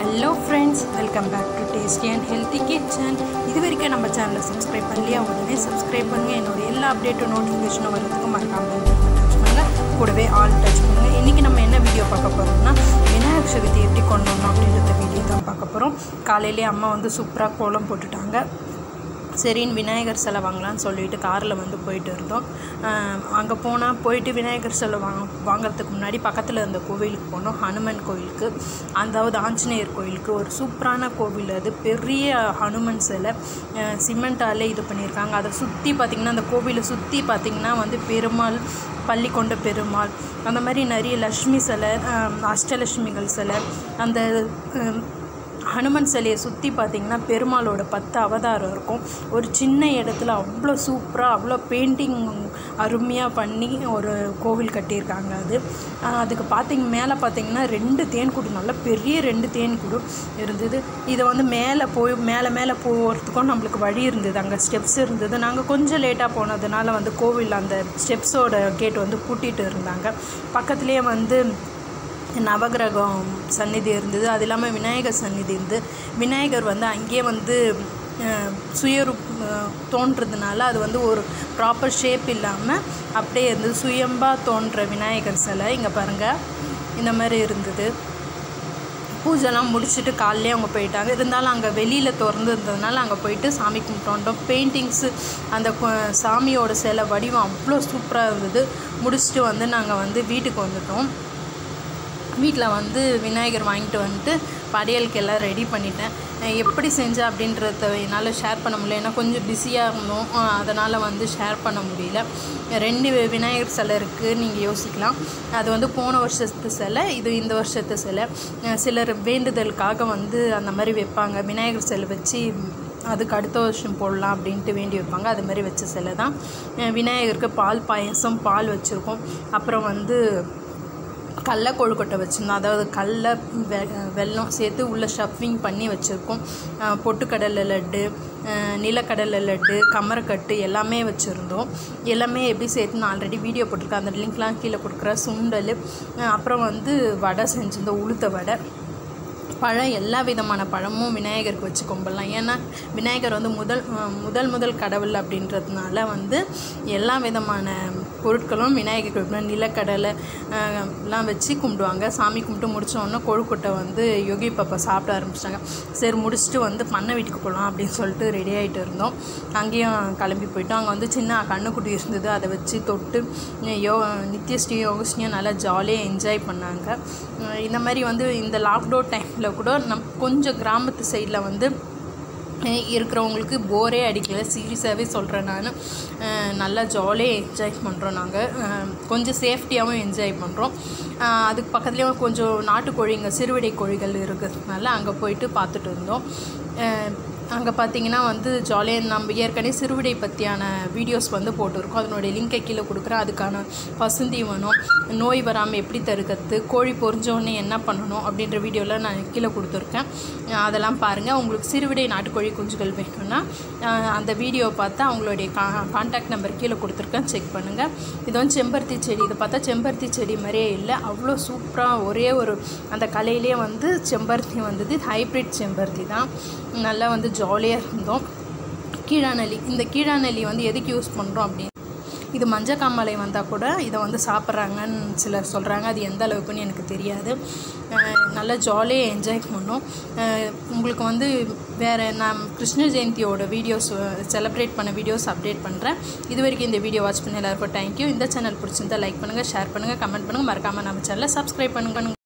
Hello friends welcome back to tasty and healthy kitchen இது வரைக்கும் நம்ம சேனலை சப்ஸ்கிரைப் பண்ணலையா உடனே சப்ஸ்கிரைப் பண்ணுங்கள் என்னோட எல்லா அப்டேட்டும் நோட்டிஃபிகேஷனும் வரதுக்கு மறக்காமல் டச் பண்ணுங்கள் கூடவே ஆல் டச் பண்ணுங்கள் இன்றைக்கி நம்ம என்ன வீடியோ பார்க்க போகிறோம்னா விநாயகர் சதுர்த்தி எப்படி கொண்டு வரணும் அப்படின்றத வீடியோ தான் பார்க்க போகிறோம் காலையிலேயே அம்மா வந்து சூப்பராக கோலம் போட்டுட்டாங்க சரின்னு விநாயகர் சிலை வாங்கலாம்னு சொல்லிட்டு காரில் வந்து போயிட்டு இருந்தோம் அங்கே போனால் போயிட்டு விநாயகர் சிலை வாங்க வாங்குறதுக்கு முன்னாடி பக்கத்தில் இருந்த கோவிலுக்கு போனோம் ஹனுமன் கோவிலுக்கு அதாவது ஆஞ்சநேயர் கோவிலுக்கு ஒரு சூப்பரான கோவில் அது பெரிய ஹனுமன் சிலை சிமெண்ட்டாலே இது பண்ணியிருக்காங்க அதை சுற்றி பார்த்திங்கன்னா அந்த கோவிலை சுற்றி பார்த்திங்கன்னா வந்து பெருமாள் பள்ளி கொண்ட பெருமாள் அந்த மாதிரி நிறைய லக்ஷ்மி சிலை அஹ், அஷ்டலட்சுமிகள் சிலை அந்த அஹ், ஹனுமன் சிலையை சுற்றி பார்த்திங்கன்னா பெருமாளோட பத்து அவதாரம் இருக்கும் ஒரு சின்ன இடத்துல அவ்வளோ சூப்பராக அவ்வளோ பெயிண்டிங் அருமையாக பண்ணி ஒரு கோவில் கட்டியிருக்காங்க அது ஆஹ் அதுக்கு பார்த்திங்க மேலே பார்த்திங்கன்னா ரெண்டு தேன்கூடு நல்ல பெரிய ரெண்டு தேன்கூடு இருந்தது இதை வந்து மேலே போய் மேலே மேலே போகிறதுக்கும் நம்மளுக்கு வழி இருந்தது அங்கே ஸ்டெப்ஸ் இருந்தது நாங்கள் கொஞ்சம் லேட்டாக போனதுனால வந்து கோவில் அந்த ஸ்டெப்ஸோட கேட் வந்து பூட்டிட்டு இருந்தாங்க பக்கத்துலேயே வந்து நவகிரகம் சந்நிதி இருந்தது அது இல்லாமல் விநாயகர் சந்நிதி இருந்து விநாயகர் வந்து அங்கேயே வந்து அஹ், சுயரூப் அஹ், தோன்றதுனால அது வந்து ஒரு ப்ராப்பர் ஷேப் இல்லாமல் அப்படியே இருந்தது சுயம்பாக தோன்ற விநாயகர் சிலை இங்கே பாருங்கள் இந்த மாதிரி இருந்தது பூஜைலாம் முடிச்சுட்டு காலையிலே அவங்க போயிட்டாங்க இருந்தாலும் அங்கே வெளியில் திறந்து இருந்ததுனால அங்கே போயிட்டு சாமி கும்பிட்டு வந்தோம் பெயிண்டிங்ஸு அந்த கொ- சாமியோட சிலை வடிவம் அவ்வளோ சூப்பராக இருந்தது முடிச்சுட்டு வந்து நாங்கள் வந்து வீட்டுக்கு வந்துட்டோம் வீட்டில் வந்து விநாயகர் வாங்கிட்டு வந்துட்டு படையலுக்கு எல்லாம் ரெடி பண்ணிட்டேன் அஹ் எப்படி செஞ்சேன் அப்படின்றத என்னால் ஷேர் பண்ண முடியல ஏன்னா கொஞ்சம் பிஸியாக இருந்தோம் அதனால் வந்து ஷேர் பண்ண முடியல ரெண்டு விநாயகர் சிலை இருக்குது நீங்கள் யோசிக்கலாம் அது வந்து போன வருஷத்து சிலை இது இந்த வருஷத்து சிலை அஹ் சிலர் வேண்டுதலுக்காக வந்து அந்த மாதிரி வைப்பாங்க விநாயகர் சிலை வச்சு அதுக்கு அடுத்த வருஷம் போடலாம் அப்படின்ட்டு வேண்டி வைப்பாங்க அது மாதிரி வச்ச சிலை தான் அஹ் விநாயகருக்கு பால் பாயசம் பால் வச்சுருக்கோம் அப்புறம் வந்து கடல கொழுக்கட்டை வச்சுருந்தோம் அதாவது கடல வெ வெல்லம் சேர்த்து உள்ளே ஸ்டஃபிங் பண்ணி வச்சுருக்கோம் அஹ் பொட்டுக்கடலை லட்டு அஹ் நிலக்கடலை லட்டு கமரக்கட்டு எல்லாமே வச்சுருந்தோம் எல்லாமே எப்படி சேர்த்து நான் ஆல்ரெடி வீடியோ போட்டிருக்கேன் அந்த லிங்க்லாம் கீழே கொடுக்குற சுண்டல் அஹ் அப்புறம் வந்து வடை செஞ்சுருந்தோம் உளுத்த வடை பழம் எல்லா விதமான பழமும் விநாயகருக்கு வச்சு கும்பிடலாம் ஏன்னா விநாயகர் வந்து முதல் அஹ் முதல் முதல் கடவுள் அப்படின்றதுனால வந்து எல்லா விதமான பொருட்களும் விநாயகருக்கு வைக்கணும். நிலக்கடலை அஹ், எல்லாம் வச்சு கும்பிடுவாங்க சாமி கும்பிட்டு முடிச்ச உடனே கொழுக்கட்டை வந்து யோகி பாப்பா சாப்பிட ஆரம்பிச்சிட்டாங்க சரி முடிச்சுட்டு வந்து பண்ணை வீட்டுக்கு போகலாம் அப்படின்னு சொல்லிட்டு ரெடி ஆகிட்டு இருந்தோம் அங்கேயும் கிளம்பி போயிட்டோம் அங்கே வந்து சின்ன கண்ணுக்குட்டி இருந்தது அதை வச்சு தொட்டு யோ நித்யஸ்ரீ யோகஸ்ரீயும் நல்லா ஜாலியாக என்ஜாய் பண்ணாங்க அஹ் இந்த மாதிரி வந்து இந்த லாக்டவுன் டைமில் கூட நம் கொஞ்சம் கிராமத்து சைடில் வந்து அஹ் இருக்கிறவங்களுக்கு போரே அடிக்கல சீரியஸாகவே சொல்கிறேன் நான் நல்லா ஜாலியாக என்ஜாய் பண்ணுறோம் நாங்கள் கொஞ்சம் சேஃப்டியாகவும் என்ஜாய் பண்ணுறோம் அதுக்கு பக்கத்துலேயே கொஞ்சம் நாட்டுக்கோழிங்க சிறுவிடை கோழிகள் இருக்கிறதுனால அங்கே போயிட்டு பார்த்துட்டு இருந்தோம் அங்கே பார்த்தீங்கன்னா வந்து ஜாலியாக நம்ம ஏற்கனவே சிறுவிடை பற்றியான வீடியோஸ் வந்து போட்டிருக்கோம் அதனுடைய லிங்கை கீழே கொடுக்குறேன் அதுக்கான பசுந்தீவனம் நோய் வராமல் எப்படி தடுக்கிறது கோழி பொரிஞ்ச உடனே என்ன பண்ணணும் அப்படின்ற வீடியோவில் நான் கீழே கொடுத்துருக்கேன் அஹ் அதெல்லாம் பாருங்கள் உங்களுக்கு சிறுவிடை நாட்டுக்கோழி குஞ்சுகள் வேணும்னா அஹ் அந்த வீடியோ பார்த்தா அவங்களுடைய கா கான்டாக்ட் நம்பர் கீழே கொடுத்துருக்கேன் செக் பண்ணுங்கள் இது வந்து செம்பருத்தி செடி இதை பார்த்தா செம்பருத்தி செடி மாதிரியே இல்லை அவ்வளோ சூப்பராக ஒரே ஒரு அந்த கலையிலே வந்து செம்பருத்தி வந்தது ஹைப்ரிட் செம்பருத்தி தான் நல்லா வந்து ஜாலியாக இருந்தோம் கீழாநெல்லி இந்த கீழாநெல்லி வந்து எதுக்கு யூஸ் பண்ணுறோம் அப்படின்னு இது மஞ்சள் காமாலை வந்தால் கூட இதை வந்து சாப்பிட்றாங்கன்னு சிலர் சொல்கிறாங்க அது எந்த அளவுக்குன்னு எனக்கு தெரியாது அஹ் நல்லா ஜாலியாக என்ஜாய் பண்ணோம் அஹ் உங்களுக்கு வந்து வேறு நான் கிருஷ்ண ஜெயந்தியோட வீடியோஸ் செலிப்ரேட் பண்ண வீடியோஸ் அப்டேட் பண்ணுறேன் இது வரைக்கும் இந்த வீடியோ வாட்ச் பண்ண எல்லாருக்கும் தேங்க்யூ இந்த சேனல் பிடிச்சிருந்தா லைக் பண்ணுங்கள் ஷேர் பண்ணுங்கள் கமெண்ட் பண்ணுங்கள் மறக்காமல் நம்ம சேனலை சப்ஸ்கிரைப் பண்ணுங்க